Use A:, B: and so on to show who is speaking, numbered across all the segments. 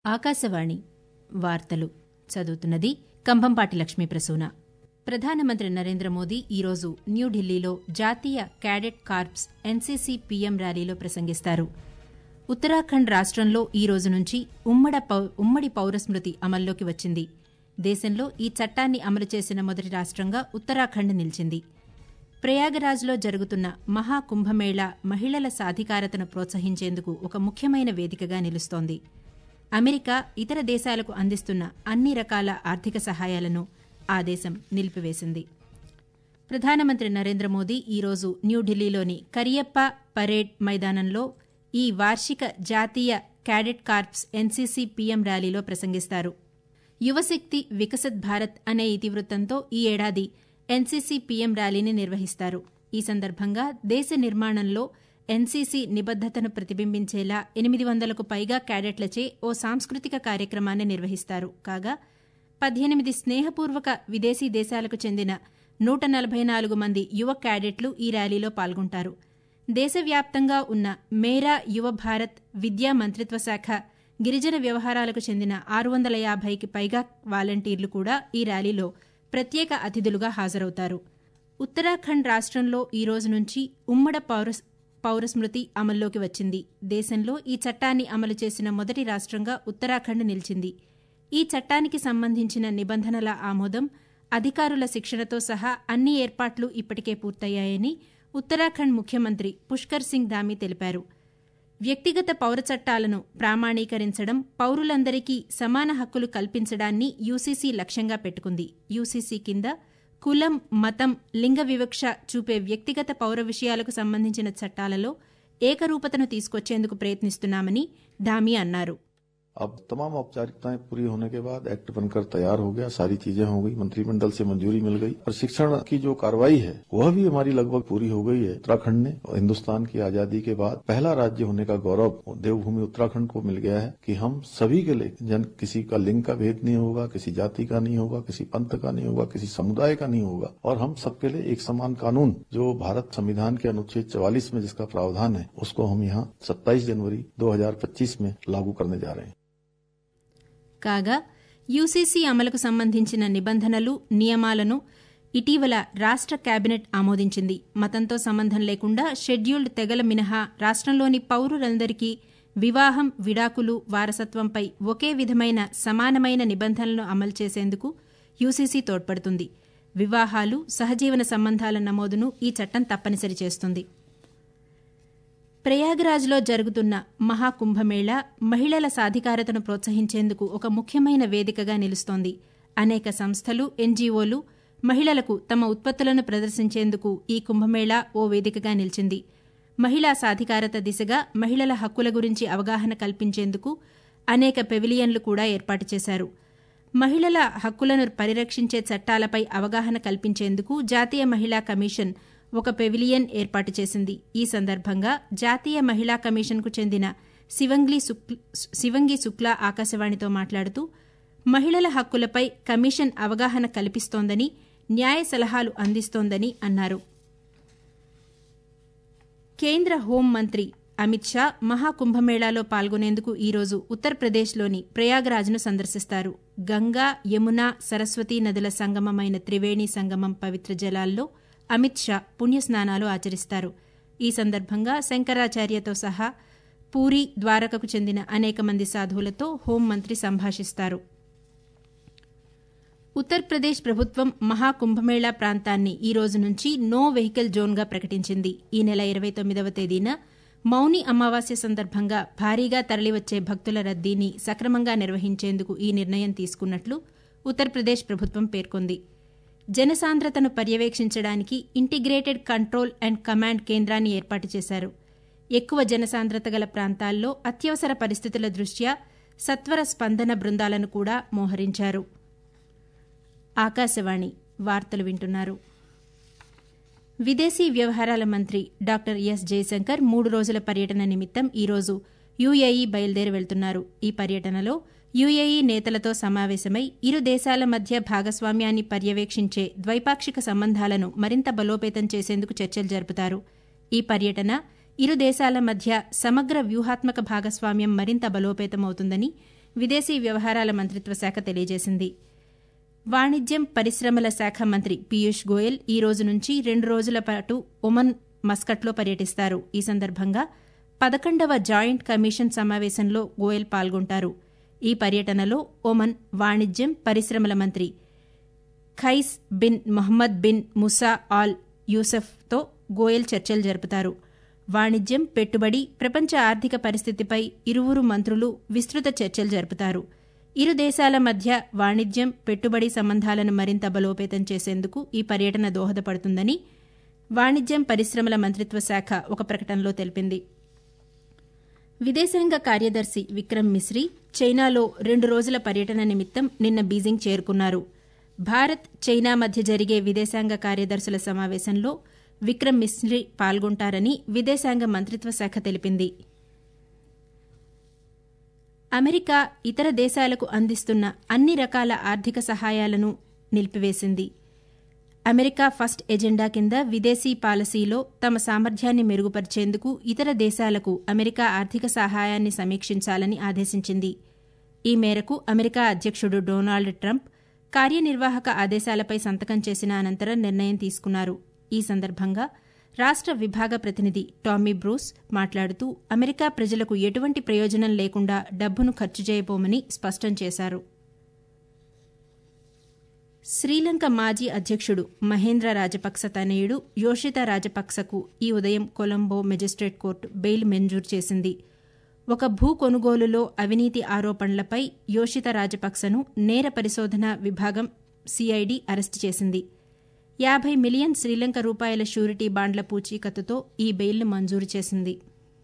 A: ఆకాశవాణి వార్తలు చదువుతున్నది కంభంపాటి లక్ష్మీ ప్రసూన ప్రధానమంత్రి నరేంద్ర మోదీ ఈరోజు న్యూఢిల్లీలో జాతీయ క్యాడెట్ కార్ప్స్ ఎన్సీసీ పీఎం ర్యాలీలో ప్రసంగిస్తారు ఉత్తరాఖండ్ రాష్టంలో ఈ రోజు నుంచి ఉమ్మడ పౌ- ఉమ్మడి పౌరస్మృతి అమల్లోకి వచ్చింది దేశంలో ఈ చట్టాన్ని అమలు చేసిన మొదటి రాష్టంగా ఉత్తరాఖండ్ నిలిచింది ప్రయాగరాజ్లో జరుగుతున్న మహాకుంభమేళా మహిళల సాధికారతను ప్రోత్సహించేందుకు ఒక ముఖ్యమైన వేదికగా నిలుస్తోంది అమెరికా ఇతర దేశాలకు అందిస్తున్న అన్ని రకాల ఆర్థిక సహాయాలను ఆ దేశం నిలిపివేసింది ప్రధానమంత్రి నరేంద్ర మోదీ ఈరోజు న్యూఢిల్లీలోని కరియప్ప పరేడ్ మైదానంలో ఈ వార్షిక జాతీయ క్యాడెట్ కార్ప్స్ ఎన్సీసీ పీఎం ర్యాలీలో ప్రసంగిస్తారు యువశక్తి వికసిత్ భారత్ అనే ఇతివృత్తంతో ఈ ఏడాది ఎన్సీసీ పీఎం ర్యాలీని నిర్వహిస్తారు ఈ సందర్భంగా దేశ నిర్మాణంలో ఎన్సీసీ నిబద్దతను ప్రతిబింబించేలా ఎనిమిది వందలకు పైగా క్యాడెట్లచే ఓ సాంస్కృతిక కార్యక్రమాన్ని నిర్వహిస్తారు కాగా పద్దెనిమిది స్నేహపూర్వక విదేశీ దేశాలకు చెందిన నూట నలభై నాలుగు మంది యువ క్యాడెట్లు ఈ ర్యాలీలో పాల్గొంటారు దేశవ్యాప్తంగా ఉన్న మేరా యువ భారత్ విద్యా మంత్రిత్వ శాఖ గిరిజన వ్యవహారాలకు చెందిన ఆరు వందల యాభైకి పైగా వాలంటీర్లు కూడా ఈ ర్యాలీలో ప్రత్యేక అతిథులుగా హాజరవుతారు ఉత్తరాఖండ్ రాష్టంలో ఈ రోజు నుంచి ఉమ్మడ పౌర పౌరస్మృతి అమల్లోకి వచ్చింది దేశంలో ఈ చట్టాన్ని అమలు చేసిన మొదటి రాష్టంగా ఉత్తరాఖండ్ నిలిచింది ఈ చట్టానికి సంబంధించిన నిబంధనల ఆమోదం అధికారుల శిక్షణతో సహా అన్ని ఏర్పాట్లు ఇప్పటికే పూర్తయ్యాయని ఉత్తరాఖండ్ ముఖ్యమంత్రి పుష్కర్ సింగ్ ధామీ తెలిపారు వ్యక్తిగత పౌర చట్టాలను ప్రామాణీకరించడం పౌరులందరికీ సమాన హక్కులు కల్పించడాన్ని యూసీసీ లక్ష్యంగా పెట్టుకుంది యూసీసీ కింద కులం మతం లింగ వివక్ష చూపే వ్యక్తిగత పౌర విషయాలకు సంబంధించిన చట్టాలలో ఏకరూపతను తీసుకొచ్చేందుకు ప్రయత్నిస్తున్నామని ధామీ అన్నారు
B: अब तमाम औपचारिकताएं पूरी होने के बाद एक्ट बनकर तैयार हो गया सारी चीजें हो गई मंत्रिमंडल से मंजूरी मिल गई और शिक्षण की जो कार्रवाई है वह भी हमारी लगभग पूरी हो गई है उत्तराखंड ने हिंदुस्तान की आजादी के बाद पहला राज्य होने का गौरव देवभूमि उत्तराखंड को मिल गया है कि हम सभी के लिए जन किसी का लिंग का भेद नहीं होगा किसी जाति का नहीं होगा किसी पंथ का नहीं होगा किसी समुदाय का नहीं होगा और हम सबके लिए एक समान कानून जो भारत संविधान के अनुच्छेद चवालीस में जिसका प्रावधान है उसको हम यहाँ 27 जनवरी 2025 में लागू करने जा रहे हैं
A: కాగా యూసీసీ అమలుకు సంబంధించిన నిబంధనలు నియమాలను ఇటీవల రాష్ట కేబినెట్ ఆమోదించింది మతంతో సంబంధం లేకుండా షెడ్యూల్డ్ తెగల మినహా రాష్ట్రంలోని పౌరులందరికీ వివాహం విడాకులు వారసత్వంపై ఒకే విధమైన సమానమైన నిబంధనలను అమలు చేసేందుకు యూసీసీ తోడ్పడుతుంది వివాహాలు సహజీవన సంబంధాల నమోదును ఈ చట్టం తప్పనిసరి చేస్తుంది ప్రయాగ్రాజ్లో జరుగుతున్న మహాకుంభమేళా మహిళల సాధికారతను ప్రోత్సహించేందుకు ఒక ముఖ్యమైన వేదికగా నిలుస్తోంది అనేక సంస్థలు ఎన్జీఓలు మహిళలకు తమ ఉత్పత్తులను ప్రదర్శించేందుకు ఈ కుంభమేళా ఓ వేదికగా నిలిచింది మహిళా సాధికారత దిశగా మహిళల హక్కుల గురించి అవగాహన కల్పించేందుకు అనేక పెవిలియన్లు కూడా ఏర్పాటు చేశారు మహిళల హక్కులను పరిరక్షించే చట్టాలపై అవగాహన కల్పించేందుకు జాతీయ మహిళా కమిషన్ ఒక పెవిలియన్ ఏర్పాటు చేసింది ఈ సందర్భంగా జాతీయ మహిళా కమిషన్కు చెందిన శివంగి శుక్ల శివంగి శుక్లా ఆకాశవాణితో మాట్లాడుతూ మహిళల హక్కులపై కమిషన్ అవగాహన కల్పిస్తోందని న్యాయ సలహాలు అందిస్తోందని అన్నారు కేంద్ర హోం మంత్రి అమిత్ షా మహాకుంభమేళాలో పాల్గొనేందుకు ఈరోజు ఉత్తరప్రదేశ్లోని ప్రయాగ్రాజ్ను సందర్శిస్తారు గంగా యమున సరస్వతీ నదుల సంగమమైన త్రివేణి సంగమం పవిత్ర జలాల్లో అమిత్ షా పుణ్యస్నానాలు ఆచరిస్తారు ఈ సందర్భంగా శంకరాచార్యతో సహా పూరి ద్వారకకు చెందిన అనేక మంది సాధువులతో హోంమంత్రి సంభాషిస్తారు ఉత్తరప్రదేశ్ ప్రభుత్వం మహాకుంభమేళా ప్రాంతాన్ని ఈ రోజు నుంచి నో వెహికల్ జోన్గా ప్రకటించింది ఈ నెల ఇరవై తొమ్మిదవ తేదీన మౌని అమావాస్య సందర్భంగా భారీగా తరలివచ్చే భక్తుల రద్దీని సక్రమంగా నిర్వహించేందుకు ఈ నిర్ణయం తీసుకున్నట్లు ఉత్తరప్రదేశ్ ప్రభుత్వం పేర్కొంది జనసాంద్రతను పర్యవేక్షించడానికి ఇంటిగ్రేటెడ్ కంట్రోల్ అండ్ కమాండ్ కేంద్రాన్ని ఏర్పాటు చేశారు ఎక్కువ జనసాంద్రత గల ప్రాంతాల్లో అత్యవసర పరిస్థితుల దృష్ట్యా సత్వర స్పందన బృందాలను కూడా మోహరించారు ఆకాశవాణి వార్తలు వింటున్నారు విదేశీ వ్యవహారాల మంత్రి డాక్టర్ ఎస్ జయశంకర్ మూడు రోజుల పర్యటన నిమిత్తం ఈరోజు యుఏఈ బయలుదేరి వెళ్తున్నారు ఈ పర్యటనలో యుఏఈ నేతలతో సమావేశమై ఇరు దేశాల మధ్య భాగస్వామ్యాన్ని పర్యవేక్షించే ద్వైపాక్షిక సంబంధాలను మరింత బలోపేతం చేసేందుకు చర్చలు జరుపుతారు ఈ పర్యటన ఇరు దేశాల మధ్య సమగ్ర వ్యూహాత్మక భాగస్వామ్యం మరింత బలోపేతమవుతుందని విదేశీ వ్యవహారాల మంత్రిత్వ శాఖ తెలియజేసింది వాణిజ్యం పరిశ్రమల శాఖ మంత్రి పీయూష్ గోయల్ ఈ రోజు నుంచి రెండు రోజుల పాటు ఒమన్ మస్కట్లో పర్యటిస్తారు ఈ సందర్భంగా పదకొండవ జాయింట్ కమిషన్ సమావేశంలో గోయల్ పాల్గొంటారు ఈ పర్యటనలో ఒమన్ వాణిజ్యం పరిశ్రమల మంత్రి Qais bin Mohammed bin Musa Al యూసఫ్తో గోయల్ చర్చలు జరుపుతారు వాణిజ్యం పెట్టుబడి ప్రపంచ ఆర్థిక పరిస్థితిపై ఇరువురు మంత్రులు విస్తృత చర్చలు జరుపుతారు ఇరు దేశాల మధ్య వాణిజ్యం పెట్టుబడి సంబంధాలను మరింత బలోపేతం చేసేందుకు ఈ పర్యటన దోహదపడుతుందని వాణిజ్యం పరిశ్రమల మంత్రిత్వ శాఖ ఒక ప్రకటనలో తెలిపింది విదేశాంగ కార్యదర్శి విక్రమ్ మిశ్రీ చైనాలో రెండు రోజుల పర్యటన నిమిత్తం నిన్న బీజింగ్ చేరుకున్నారు భారత్ చైనా మధ్య జరిగే విదేశాంగ కార్యదర్శుల సమావేశంలో విక్రమ్ మిశ్రీ పాల్గొంటారని విదేశాంగ మంత్రిత్వ శాఖ తెలిపింది అమెరికా ఇతర దేశాలకు అందిస్తున్న అన్ని రకాల ఆర్థిక సహాయాలను నిలిపివేసింది అమెరికా ఫస్ట్ ఎజెండా కింద విదేశీ పాలసీలో తమ సామర్థ్యాన్ని మెరుగుపరిచేందుకు ఇతర దేశాలకు అమెరికా ఆర్థిక సహాయాన్ని సమీక్షించాలని ఆదేశించింది ఈ మేరకు అమెరికా అధ్యక్షుడు డొనాల్డ్ ట్రంప్ కార్యనిర్వాహక ఆదేశాలపై సంతకం చేసిన అనంతరం నిర్ణయం తీసుకున్నారు ఈ సందర్భంగా రాష్ట విభాగ ప్రతినిధి టామీ బ్రూస్ మాట్లాడుతూ అమెరికా ప్రజలకు ఎటువంటి ప్రయోజనం లేకుండా డబ్బును ఖర్చు చేయబోమని స్పష్టం చేశారు శ్రీలంక మాజీ అధ్యక్షుడు మహేంద్ర రాజపక్స తనయుడు యోషిత రాజపక్సకు ఈ ఉదయం కొలంబో మెజిస్ట్రేట్ కోర్టు బెయిల్ మంజూరు చేసింది ఒక భూ కొనుగోలులో అవినీతి ఆరోపణలపై యోషిత రాజపక్సను నేర పరిశోధన విభాగం సిఐడి అరెస్టు చేసింది యాభై మిలియన్ శ్రీలంక రూపాయల షూరిటీ బాండ్ల పూచీకత్తుతో ఈ బెయిల్ను మంజూరు చేసింది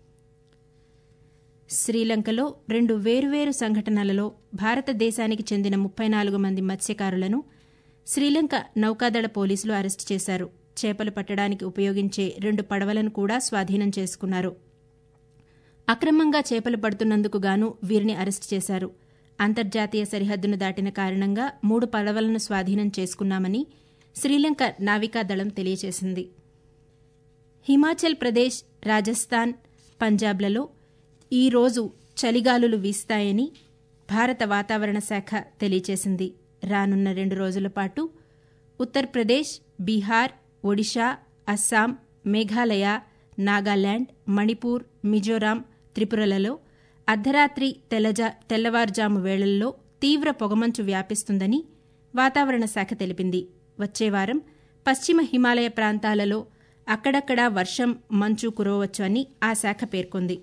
A: శ్రీలంకలో రెండు వేరువేరు సంఘటనలలో భారతదేశానికి చెందిన ముప్పై నాలుగు మంది మత్స్యకారులను శ్రీలంక నౌకాదళ పోలీసులు అరెస్టు చేశారు చేపలు పట్టడానికి ఉపయోగించే రెండు పడవలను కూడా స్వాధీనం చేసుకున్నారు అక్రమంగా చేపలు పడుతున్నందుకు గాను వీరిని అరెస్టు చేశారు అంతర్జాతీయ సరిహద్దును దాటిన కారణంగా మూడు పడవలను స్వాధీనం చేసుకున్నామని శ్రీలంక నావికాదళం తెలియజేసింది హిమాచల్ ప్రదేశ్ రాజస్థాన్ పంజాబ్లలో ఈ రోజు చలిగాలులు వీస్తాయని భారత వాతావరణ శాఖ తెలియజేసింది రానున్న రెండు రోజుల పాటు ఉత్తరప్రదేశ్ బీహార్ ఒడిషా అస్సాం మేఘాలయ నాగాలాండ్ మణిపూర్ మిజోరాం త్రిపురలలో అర్ధరాత్రి తెల్లజా తెల్లవారుజాము వేళల్లో తీవ్ర పొగమంచు వ్యాపిస్తుందని వాతావరణ శాఖ తెలిపింది వచ్చే వారం పశ్చిమ హిమాలయ ప్రాంతాలలో అక్కడక్కడా వర్షం మంచు కురవవచ్చు అని ఆ శాఖ పేర్కొంది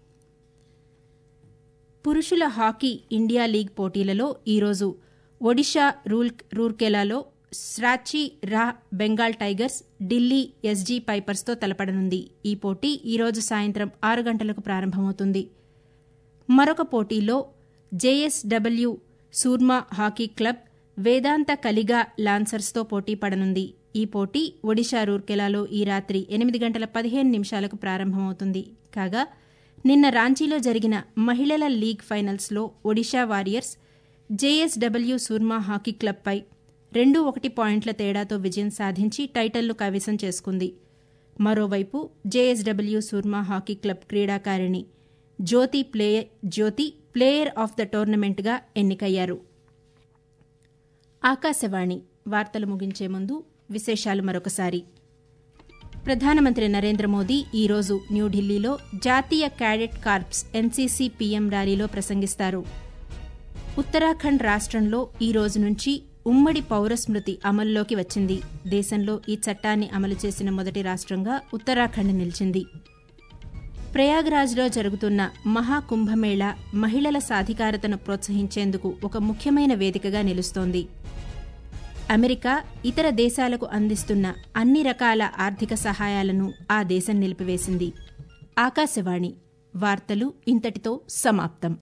A: పురుషుల హాకీ ఇండియా లీగ్ పోటీలలో ఈరోజు ఒడిషా రూల్ రూర్కెలాలో స్రాచి రా బెంగాల్ టైగర్స్ ఢిల్లీ ఎస్జీ పైపర్స్తో తలపడనుంది ఈ పోటీ ఈరోజు సాయంత్రం ఆరు గంటలకు ప్రారంభమవుతుంది మరొక పోటీలో JSW Soorma hockey club Vedanta Kalinga లాన్సర్స్తో పోటీ పడనుంది ఈ పోటీ ఒడిషా రూర్కెలాలో ఈ రాత్రి ఎనిమిది గంటల పదిహేను నిమిషాలకు ప్రారంభమవుతుంది కాగా నిన్న రాంచీలో జరిగిన మహిళల లీగ్ ఫైనల్స్లో Odisha warriors JSW Soorma hockey క్లబ్పై రెండు ఒకటి పాయింట్ల తేడాతో విజయం సాధించి టైటిల్ను కైవసం చేసుకుంది మరోవైపు జేఎస్డబ్ల్యూ సూర్మా హాకీ క్లబ్ క్రీడాకారిణి Jyoti player Jyoti player of the టోర్నమెంట్గా ఎన్నికయ్యారు ఆకాశవాణి వార్తలు ముగించే ముందు విశేషాలు మరొకసారి ప్రధానమంత్రి నరేంద్ర మోదీ ఈరోజు న్యూఢిల్లీలో జాతీయ క్యాడెట్ కార్ప్స్ ఎన్సీసీ పీఎం ర్యాలీలో ప్రసంగిస్తారు ఉత్తరాఖండ్ రాష్ట్రంలో ఈ రోజు నుంచి ఉమ్మడి పౌర స్మృతి అమల్లోకి వచ్చింది దేశంలో ఈ చట్టాన్ని అమలు చేసిన మొదటి రాష్ట్రంగా ఉత్తరాఖండ్ నిలిచింది ప్రయాగ్రాజ్లో జరుగుతున్న మహాకుంభమేళా మహిళల సాధికారతను ప్రోత్సహించేందుకు ఒక ముఖ్యమైన వేదికగా నిలుస్తోంది అమెరికా ఇతర దేశాలకు అందిస్తున్న అన్ని రకాల ఆర్థిక సహాయాలను ఆ దేశం నిలిపివేసింది ఆకాశవాణి వార్తలు ఇంతటితో సమాప్తం